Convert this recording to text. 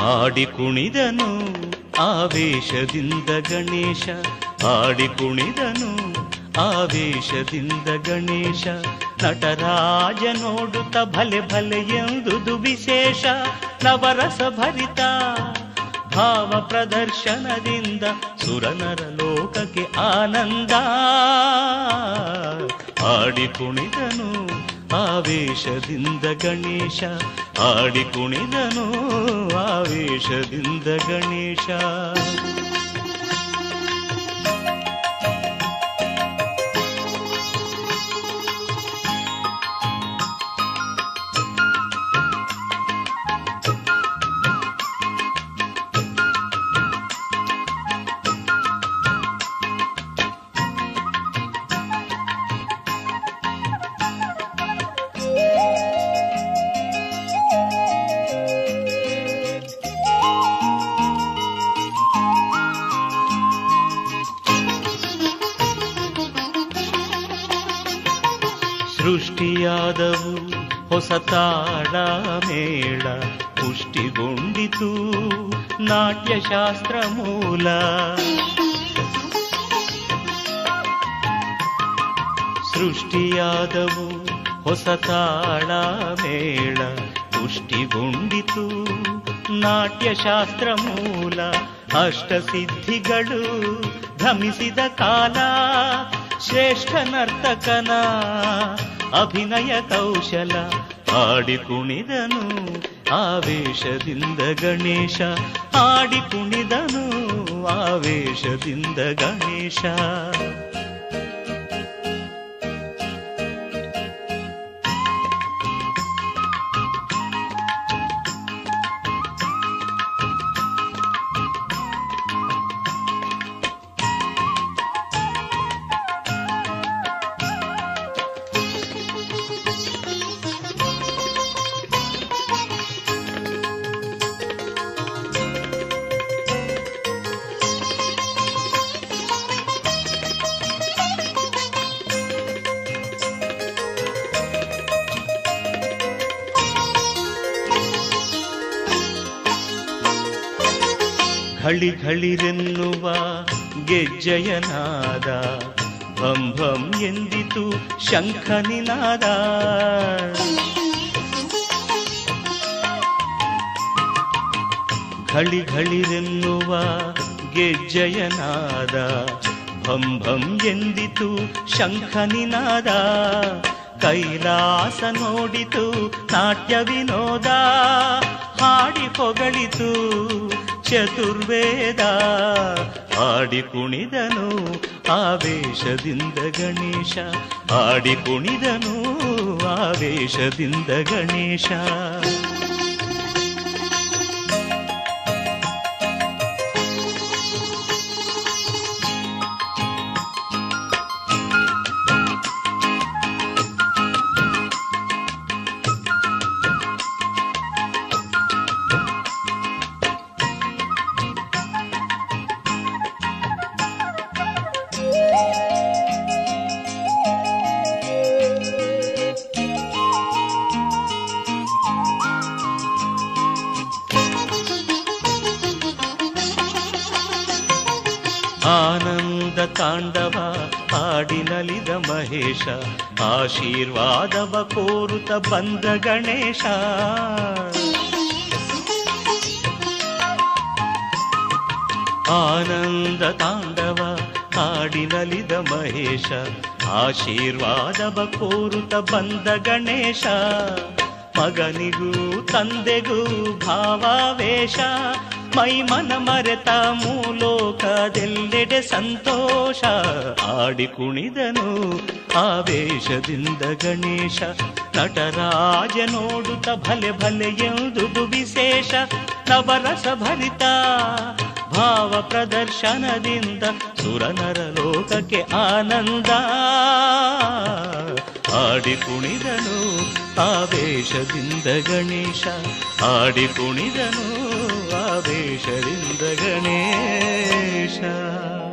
ಆಡಿ ಕುಣಿದನು ಆವೇಶದಿಂದ ಗಣೇಶ ಆಡಿ ಕುಣಿದನು ಆವೇಶದಿಂದ ಗಣೇಶ ನಟರಾಜ ನೋಡುತ್ತ ಭಲೆ ಭಲೆ ಎಂದುದು ವಿಶೇಷ ನವರಸ ಭರಿತ ಭಾವ ಪ್ರದರ್ಶನದಿಂದ ಸುರನರ ಲೋಕಕ್ಕೆ ಆನಂದ ಆಡಿ ಕುಣಿದನು ಆವೇಶದಿಂದ ಗಣೇಶ ಆಡಿ ಕುಣಿದನು ಆವೇಶದಿಂದ ಗಣೇಶ ಸೃಷ್ಟಿಯಾದವು ಹೊಸ ತಾಳ ಮೇಳ ಪುಷ್ಟಿಗೊಂಡಿತು ನಾಟ್ಯಶಾಸ್ತ್ರ ಮೂಲ ಸೃಷ್ಟಿಯಾದವು ಹೊಸ ತಾಳ ಮೇಳ ಪುಷ್ಟಿಗೊಂಡಿತು ನಾಟ್ಯಶಾಸ್ತ್ರ ಮೂಲ ಅಷ್ಟಸಿದ್ಧಿಗಳು ಭ್ರಮಿಸಿದ ಕಾಲ ಶ್ರೇಷ್ಠ ನರ್ತಕನ ಅಭಿನಯ ಕೌಶಲ ಆಡಿ ಕುಣಿದನು ಆವೇಶದಿಂದ ಗಣೇಶ ಆಡಿ ಕುಣಿದನು ಆವೇಶದಿಂದ ಗಣೇಶ ಘಳಿ ಘಳಿರೆನ್ನುವ ಗೆಜ್ಜೆಯನಾದ ಭಂ ಭಂ ಎಂದಿತು ಶಂಖನಿನಾದ ಘಳಿ ಘಳಿರೆನ್ನುವ ಗೆಜ್ಜೆಯನಾದ ಭಂ ಭಂ ಎಂದಿತು ಶಂಖನಿನಾದ ಕೈಲಾಸ ನೋಡಿತು ನಾಟ್ಯ ವಿನೋದ ಹಾಡಿ ಹೊಗಳಿತು ಚತುರ್ವೇದ ಆಡಿ ಕುಣಿದನು ಆವೇಶದಿಂದ ಗಣೇಶ ಆಡಿ ಕುಣಿದನು ಆವೇಶದಿಂದ ಗಣೇಶ ಆನಂದ ತಾಂಡವ ಹಾಡಿನಲಿದ ಮಹೇಶ ಆಶೀರ್ವಾದವ ಕೋರುತ್ತ ಬಂದ ಗಣೇಶ ಆನಂದ ತಾಂಡವ ಹಾಡಿನಲಿದ ಮಹೇಶ ಆಶೀರ್ವಾದವ ಕೋರುತ್ತ ಬಂದ ಗಣೇಶ ಮಗನಿಗೂ ತಂದೆಗೂ ಭಾವಾವೇಶ ಮೈ ಮನ ಮರೆತ ಮೂಲೋಕದೆಲ್ಲೆಡೆ ಸಂತೋಷ ಆಡಿ ಕುಣಿದನು ಆವೇಶದಿಂದ ಗಣೇಶ ನಟರಾಜ ನೋಡುತ್ತ ಭಲೆ ಭಲೆ ಎಂದುದು ವಿಶೇಷ ನವರಸ ಭರಿತ ಭಾವ ಪ್ರದರ್ಶನದಿಂದ ಸುರನರ ಲೋಕಕ್ಕೆ ಆನಂದ ಆಡಿ ಕುಣಿದನು ಆವೇಶದಿಂದ ಗಣೇಶ ಆಡಿ ಕುಣಿದನು ಆವೇಶದಿಂದ ಗಣೇಶ